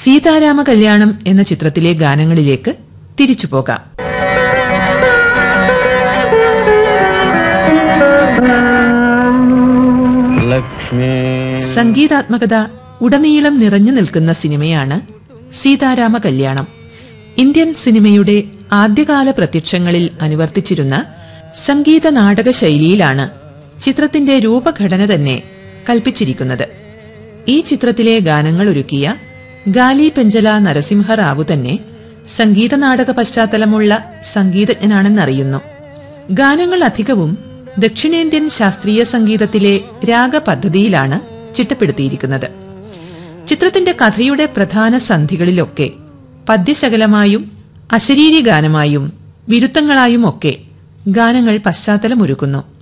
സീതാരാമ കല്യാണം എന്ന ചിത്രത്തിലെ ഗാനങ്ങളിലേക്ക് തിരിച്ചു പോകാം ലക്ഷ്മി സംഗീതാത്മകത ഉടനീളം നിറഞ്ഞു നിൽക്കുന്ന സിനിമയാണ് സീതാരാമ കല്യാണം ഇന്ത്യൻ സിനിമയുടെ ആദ്യകാല പ്രത്യക്ഷങ്ങളിൽ അനുവർത്തിച്ചിരുന്ന സംഗീത നാടക ശൈലിയിലാണ് ചിത്രത്തിന്റെ രൂപഘടന തന്നെ കൽപ്പിച്ചിരിക്കുന്നത് ഈ ചിത്രത്തിലെ ഗാനങ്ങൾ ഒരുക്കിയ ഗാലി പെഞ്ചല നരസിംഹറാവു തന്നെ സംഗീത നാടക പശ്ചാത്തലമുള്ള സംഗീതജ്ഞനാണെന്നറിയുന്നു ഗാനങ്ങൾ അധികവും ദക്ഷിണേന്ത്യൻ ശാസ്ത്രീയ സംഗീതത്തിലെ രാഗപദ്ധതിയിലാണ് ചിട്ടപ്പെടുത്തിയിരിക്കുന്നത് ചിത്രത്തിന്റെ കഥയുടെ പ്രധാന സന്ധികളിലൊക്കെ പദ്യശകലമായും അശരീരി ഗാനമായും വിരുത്തങ്ങളായും ഒക്കെ ഗാനങ്ങൾ പശ്ചാത്തലമൊരുക്കുന്നു